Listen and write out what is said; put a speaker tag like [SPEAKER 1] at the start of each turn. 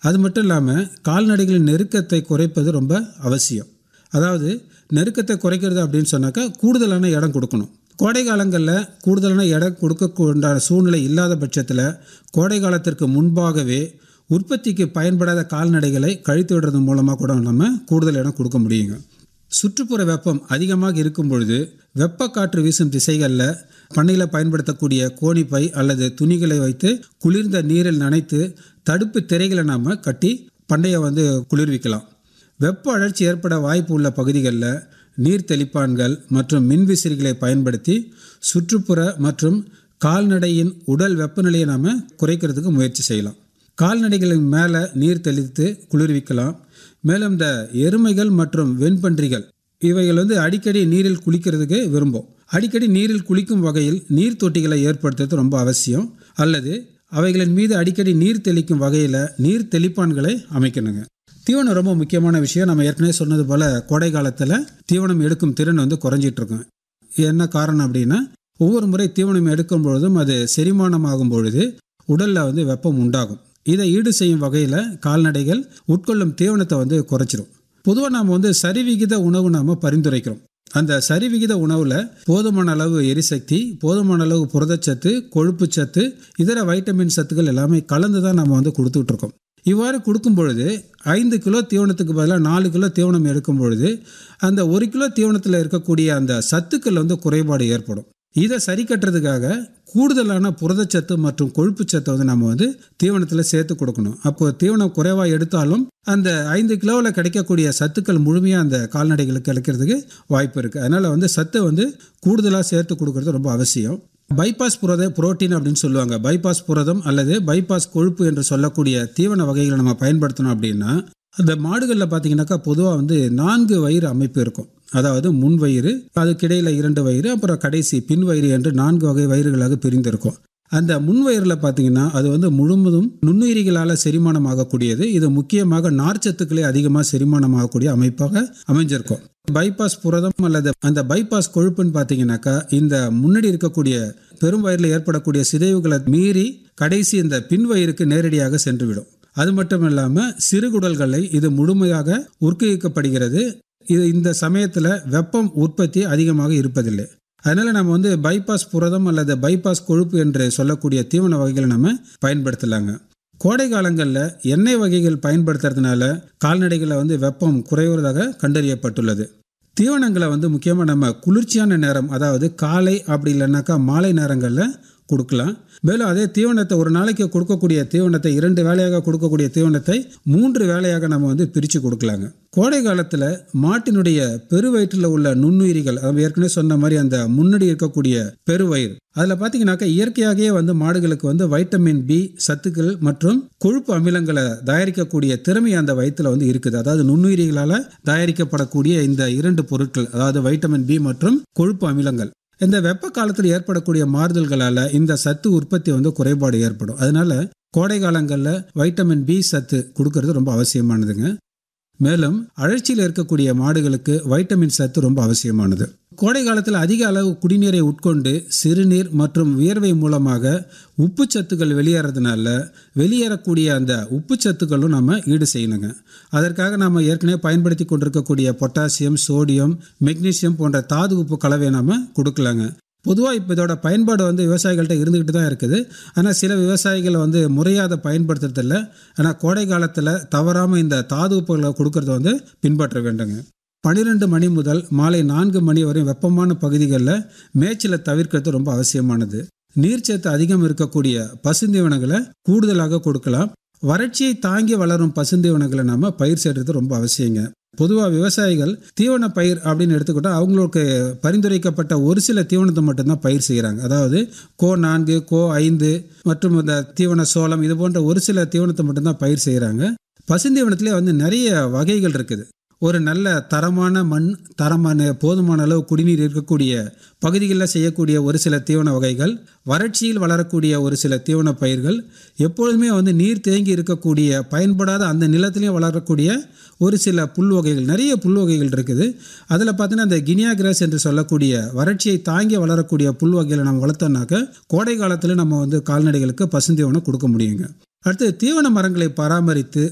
[SPEAKER 1] அது மட்டும் இல்லாமல் கால்நடைகளின் நெருக்கத்தை குறைப்பது ரொம்ப அவசியம் அதாவது நெருக்கத்தை குறைக்கிறது அப்படின்னு சொன்னாக்கா கூடுதலான இடம் கொடுக்கணும் கோடை காலங்களில் கூடுதலான இடம் கொடுக்க சூழ்நிலை இல்லாத பட்சத்தில் கோடை காலத்திற்கு முன்பாகவே உற்பத்திக்கு பயன்படாத கால்நடைகளை கழித்து விடுறது மூலமாக கூட நம்ம கூடுதல் இடம் கொடுக்க முடியுங்க சுற்றுப்புற வெப்பம் அதிகமாக இருக்கும் பொழுது வெப்ப காற்று வீசும் திசைகளில் பண்ணையில் பயன்படுத்தக்கூடிய கோணிப்பை அல்லது துணிகளை வைத்து குளிர்ந்த நீரில் நனைத்து தடுப்பு திரைகளை நாம் கட்டி பண்ணையை வந்து குளிர்விக்கலாம் வெப்ப அழற்சி ஏற்பட வாய்ப்பு உள்ள பகுதிகளில் நீர் தெளிப்பான்கள் மற்றும் மின்விசிறிகளை பயன்படுத்தி சுற்றுப்புற மற்றும் கால்நடையின் உடல் வெப்பநிலையை நாம் குறைக்கிறதுக்கு முயற்சி செய்யலாம் கால்நடைகளின் மேலே நீர் தெளித்து குளிர்விக்கலாம் மேலும் இந்த எருமைகள் மற்றும் வெண்பன்றிகள் இவைகள் வந்து அடிக்கடி நீரில் குளிக்கிறதுக்கு விரும்பும் அடிக்கடி நீரில் குளிக்கும் வகையில் நீர் தொட்டிகளை ஏற்படுத்துறது ரொம்ப அவசியம் அல்லது அவைகளின் மீது அடிக்கடி நீர் தெளிக்கும் வகையில் நீர் தெளிப்பான்களை அமைக்கணுங்க தீவனம் ரொம்ப முக்கியமான விஷயம் நம்ம ஏற்கனவே சொன்னது போல் கோடை காலத்தில் தீவனம் எடுக்கும் திறன் வந்து குறைஞ்சிட்டு இருக்கும் என்ன காரணம் அப்படின்னா ஒவ்வொரு முறை தீவனம் எடுக்கும் பொழுதும் அது செரிமானம் ஆகும் பொழுது உடலில் வந்து வெப்பம் உண்டாகும் இதை ஈடு செய்யும் வகையில் கால்நடைகள் உட்கொள்ளும் தீவனத்தை வந்து குறைச்சிரும் பொதுவாக நாம் வந்து சரிவிகித உணவு நாம் பரிந்துரைக்கிறோம் அந்த சரிவிகித உணவில் போதுமான அளவு எரிசக்தி போதுமான அளவு புரதச்சத்து கொழுப்புச்சத்து இதர வைட்டமின் சத்துக்கள் எல்லாமே கலந்து தான் நம்ம வந்து கொடுத்துட்டு இருக்கோம் இவ்வாறு கொடுக்கும் பொழுது ஐந்து கிலோ தீவனத்துக்கு பதிலாக நாலு கிலோ தீவனம் எடுக்கும் பொழுது அந்த ஒரு கிலோ தீவனத்தில் இருக்கக்கூடிய அந்த சத்துக்கள் வந்து குறைபாடு ஏற்படும் இதை சரி கட்டுறதுக்காக கூடுதலான புரதச்சத்து மற்றும் கொழுப்புச்சத்தை வந்து நம்ம வந்து தீவனத்தில் சேர்த்து கொடுக்கணும் அப்போ தீவனம் குறைவாக எடுத்தாலும் அந்த ஐந்து கிலோவில் கிடைக்கக்கூடிய சத்துக்கள் முழுமையாக அந்த கால்நடைகளுக்கு கிடைக்கிறதுக்கு வாய்ப்பு இருக்குது அதனால் வந்து சத்தை வந்து கூடுதலாக சேர்த்து கொடுக்கறது ரொம்ப அவசியம் பைபாஸ் புரத புரோட்டீன் அப்படின்னு சொல்லுவாங்க பைபாஸ் புரதம் அல்லது பைபாஸ் கொழுப்பு என்று சொல்லக்கூடிய தீவன வகைகளை நம்ம பயன்படுத்தணும் அப்படின்னா அந்த மாடுகளில் பார்த்தீங்கன்னாக்கா பொதுவாக வந்து நான்கு வயிறு அமைப்பு இருக்கும் அதாவது முன் வயிறு அதுக்கிடையில் இரண்டு வயிறு அப்புறம் கடைசி பின் வயிறு என்று நான்கு வகை வயிறுகளாக பிரிந்திருக்கும் அந்த முன் வயிறில் பார்த்தீங்கன்னா அது வந்து முழுவதும் நுண்ணுயிரிகளால் செரிமானம் ஆகக்கூடியது இது முக்கியமாக நார்ச்சத்துக்களே அதிகமாக செரிமானம் ஆகக்கூடிய அமைப்பாக அமைஞ்சிருக்கும் பைபாஸ் புரதம் அல்லது அந்த பைபாஸ் கொழுப்புன்னு பார்த்தீங்கன்னாக்கா இந்த முன்னாடி இருக்கக்கூடிய பெரும் வயிறில் ஏற்படக்கூடிய சிதைவுகளை மீறி கடைசி இந்த பின் வயிறுக்கு நேரடியாக சென்றுவிடும் அது மட்டும் இல்லாமல் சிறுகுடல்களை இது முழுமையாக உட்கொவிக்கப்படுகிறது இது இந்த சமயத்தில் வெப்பம் உற்பத்தி அதிகமாக இருப்பதில்லை அதனால் நம்ம வந்து பைபாஸ் புரதம் அல்லது பைபாஸ் கொழுப்பு என்று சொல்லக்கூடிய தீவன வகைகளை நம்ம பயன்படுத்தலாங்க கோடை காலங்களில் எண்ணெய் வகைகள் பயன்படுத்துறதுனால கால்நடைகளை வந்து வெப்பம் குறைவதாக கண்டறியப்பட்டுள்ளது தீவனங்களை வந்து முக்கியமாக நம்ம குளிர்ச்சியான நேரம் அதாவது காலை அப்படி இல்லைன்னாக்கா மாலை நேரங்களில் கொடுக்கலாம் மேலும் அதே தீவனத்தை ஒரு நாளைக்கு கொடுக்கக்கூடிய தீவனத்தை இரண்டு வேலையாக கொடுக்கக்கூடிய தீவனத்தை மூன்று வேலையாக நம்ம வந்து பிரித்து கொடுக்கலாங்க கோடை காலத்தில் மாட்டினுடைய பெருவயிற்றில் உள்ள நுண்ணுயிரிகள் அது ஏற்கனவே சொன்ன மாதிரி அந்த முன்னாடி இருக்கக்கூடிய பெருவயிறு அதில் பார்த்தீங்கன்னாக்கா இயற்கையாகவே வந்து மாடுகளுக்கு வந்து வைட்டமின் பி சத்துக்கள் மற்றும் கொழுப்பு அமிலங்களை தயாரிக்கக்கூடிய திறமை அந்த வயிற்றில் வந்து இருக்குது அதாவது நுண்ணுயிரிகளால் தயாரிக்கப்படக்கூடிய இந்த இரண்டு பொருட்கள் அதாவது வைட்டமின் பி மற்றும் கொழுப்பு அமிலங்கள் இந்த வெப்ப காலத்தில் ஏற்படக்கூடிய மாறுதல்களால் இந்த சத்து உற்பத்தி வந்து குறைபாடு ஏற்படும் அதனால கோடை காலங்களில் வைட்டமின் பி சத்து கொடுக்கறது ரொம்ப அவசியமானதுங்க மேலும் அழற்சியில் இருக்கக்கூடிய மாடுகளுக்கு வைட்டமின் சத்து ரொம்ப அவசியமானது கோடை காலத்தில் அதிக அளவு குடிநீரை உட்கொண்டு சிறுநீர் மற்றும் வியர்வை மூலமாக உப்பு சத்துக்கள் வெளியேறதுனால வெளியேறக்கூடிய அந்த உப்பு சத்துக்களும் நம்ம ஈடு செய்யணுங்க அதற்காக நம்ம ஏற்கனவே பயன்படுத்தி கொண்டிருக்கக்கூடிய பொட்டாசியம் சோடியம் மெக்னீசியம் போன்ற தாது உப்பு கலவையை நம்ம கொடுக்கலாங்க பொதுவாக இப்போ இதோட பயன்பாடு வந்து விவசாயிகள்கிட்ட இருந்துக்கிட்டு தான் இருக்குது ஆனால் சில விவசாயிகள் வந்து முறையாக பயன்படுத்துறதில்ல ஆனால் கோடை காலத்தில் தவறாமல் இந்த தாது உப்புகளை கொடுக்கறத வந்து பின்பற்ற வேண்டுங்க பன்னிரெண்டு மணி முதல் மாலை நான்கு மணி வரை வெப்பமான பகுதிகளில் மேய்ச்சலை தவிர்க்கிறது ரொம்ப அவசியமானது நீர்ச்சத்து அதிகம் இருக்கக்கூடிய பசுந்தீவனங்களை கூடுதலாக கொடுக்கலாம் வறட்சியை தாங்கி வளரும் பசுந்தீவனங்களை நம்ம பயிர் செய்கிறது ரொம்ப அவசியங்க பொதுவாக விவசாயிகள் தீவன பயிர் அப்படின்னு எடுத்துக்கிட்டால் அவங்களுக்கு பரிந்துரைக்கப்பட்ட ஒரு சில தீவனத்தை மட்டும்தான் பயிர் செய்கிறாங்க அதாவது கோ நான்கு கோ ஐந்து மற்றும் இந்த தீவன சோளம் இது போன்ற ஒரு சில தீவனத்தை மட்டும்தான் பயிர் செய்கிறாங்க பசுந்தீவனத்திலே வந்து நிறைய வகைகள் இருக்குது ஒரு நல்ல தரமான மண் தரமான போதுமான அளவு குடிநீர் இருக்கக்கூடிய பகுதிகளில் செய்யக்கூடிய ஒரு சில தீவன வகைகள் வறட்சியில் வளரக்கூடிய ஒரு சில தீவன பயிர்கள் எப்பொழுதுமே வந்து நீர் தேங்கி இருக்கக்கூடிய பயன்படாத அந்த நிலத்திலையும் வளரக்கூடிய ஒரு சில புல் வகைகள் நிறைய புல் வகைகள் இருக்குது அதில் பார்த்தீங்கன்னா அந்த கினியா கிராஸ் என்று சொல்லக்கூடிய வறட்சியை தாங்கி வளரக்கூடிய புல் வகைகளை நம்ம வளர்த்தோம்னாக்க கோடை காலத்தில் நம்ம வந்து கால்நடைகளுக்கு பசுந்தீவனம் கொடுக்க முடியுங்க அடுத்து தீவன மரங்களை பராமரித்து